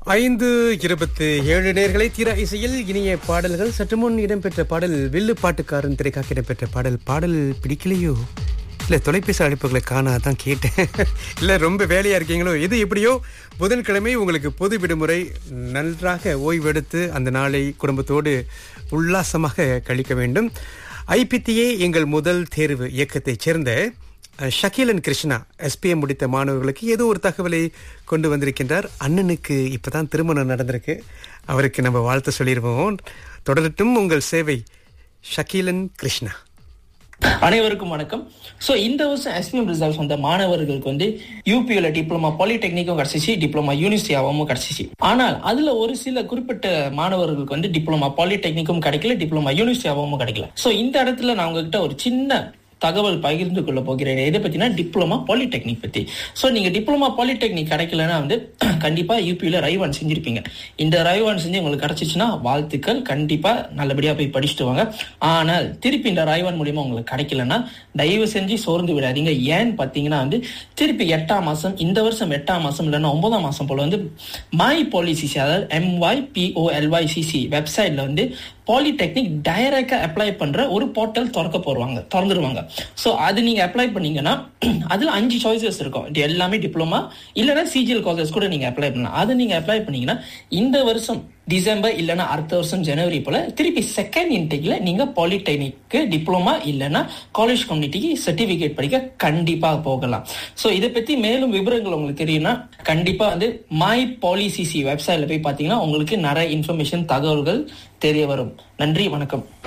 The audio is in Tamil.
ஐந்து இருபத்தி ஏழு நேர்களை தீர இசையில் இனிய பாடல்கள் சற்று முன் இடம்பெற்ற பாடல் வில்லு பாட்டுக்காரன் திரைக்காக இடம்பெற்ற பாடல் பாடல் பிடிக்கலையோ இல்லை தொலைபேசி அழைப்புகளை காணாதான் கேட்டேன் இல்லை ரொம்ப வேலையாக இருக்கீங்களோ எது எப்படியோ புதன்கிழமை உங்களுக்கு பொது விடுமுறை நன்றாக ஓய்வெடுத்து அந்த நாளை குடும்பத்தோடு உல்லாசமாக கழிக்க வேண்டும் ஐபிடிஏ எங்கள் முதல் தேர்வு இயக்கத்தைச் சேர்ந்த அஹ், ஷக்கீலன் கிருஷ்ணா எஸ்பிஎம் முடித்த மாணவர்களுக்கு ஏதோ ஒரு தகவலை கொண்டு வந்திருக்கின்றார் அண்ணனுக்கு இப்பதான் திருமணம் நடந்திருக்கு அவருக்கு நம்ம வாழ்த்து சொல்லிடுவோம் தொடரட்டும் உங்கள் சேவை ஷக்கீலன் கிருஷ்ணா அனைவருக்கும் வணக்கம் சோ இந்த வருஷம் எஸ்பிஎம் ரிசல்ட்ஸ் வந்த மாணவர்களுக்கு வந்து யூபியில டிப்ளமா பாலிடெக்னிக்கும் கிடைச்சிச்சு டிப்ளமா யூனிவர்சிட்டியாவும் கிடைச்சிச்சு ஆனால் அதுல ஒரு சில குறிப்பிட்ட மாணவர்களுக்கு வந்து டிப்ளமா பாலிடெக்னிக்கும் கிடைக்கல டிப்ளமா யூனிவர்சிட்டியாவும் கிடைக்கல சோ இந்த இடத்துல நான் உங்ககிட்ட ஒரு சின்ன தகவல் பகிர்ந்து கொள்ள போகிறேன் எதை பத்தினா டிப்ளமா பாலிடெக்னிக் பத்தி சோ நீங்க டிப்ளமா பாலிடெக்னிக் கிடைக்கலன்னா வந்து கண்டிப்பா யூபியில ரைவான் செஞ்சிருப்பீங்க இந்த ரைவான் செஞ்சு உங்களுக்கு கிடைச்சிச்சுன்னா வாழ்த்துக்கள் கண்டிப்பா நல்லபடியா போய் படிச்சுட்டு வாங்க ஆனால் திருப்பி இந்த ரைவான் மூலியமா உங்களுக்கு கிடைக்கலன்னா தயவு செஞ்சு சோர்ந்து விடாதீங்க ஏன்னு பாத்தீங்கன்னா வந்து திருப்பி எட்டாம் மாசம் இந்த வருஷம் எட்டாம் மாசம் இல்லைன்னா ஒன்பதாம் மாசம் போல வந்து மை பாலிசிசி அதாவது எம்ஒய் பிஓஎல்ஒய்சிசி வெப்சைட்ல வந்து பாலிடெக்னிக் டைரக்டா அப்ளை பண்ற ஒரு போர்ட்டல் திறக்க போடுவாங்க திறந்துருவாங்க ஸோ அது நீங்க அப்ளை பண்ணீங்கன்னா அதுல அஞ்சு சாய்ஸஸ் இருக்கும் இது எல்லாமே டிப்ளமா இல்லைன்னா சிஜிஎல் காலேஜஸ் கூட நீங்க அப்ளை பண்ணலாம் அது நீங்க அப்ளை பண்ணீங்கன்னா இந்த வருஷம் டிசம்பர் இல்லைன்னா அடுத்த வருஷம் ஜனவரி போல திருப்பி செகண்ட் இன்டேக்ல நீங்க பாலிடெக்னிக்கு டிப்ளமா இல்லைன்னா காலேஜ் கம்யூனிட்டிக்கு சர்டிபிகேட் படிக்க கண்டிப்பா போகலாம் ஸோ இதை பத்தி மேலும் விவரங்கள் உங்களுக்கு தெரியும்னா கண்டிப்பா வந்து மை பாலிசிசி வெப்சைட்ல போய் பாத்தீங்கன்னா உங்களுக்கு நிறைய இன்ஃபர்மேஷன் தகவல்கள் தெரிய வரும் நன்றி வணக்கம்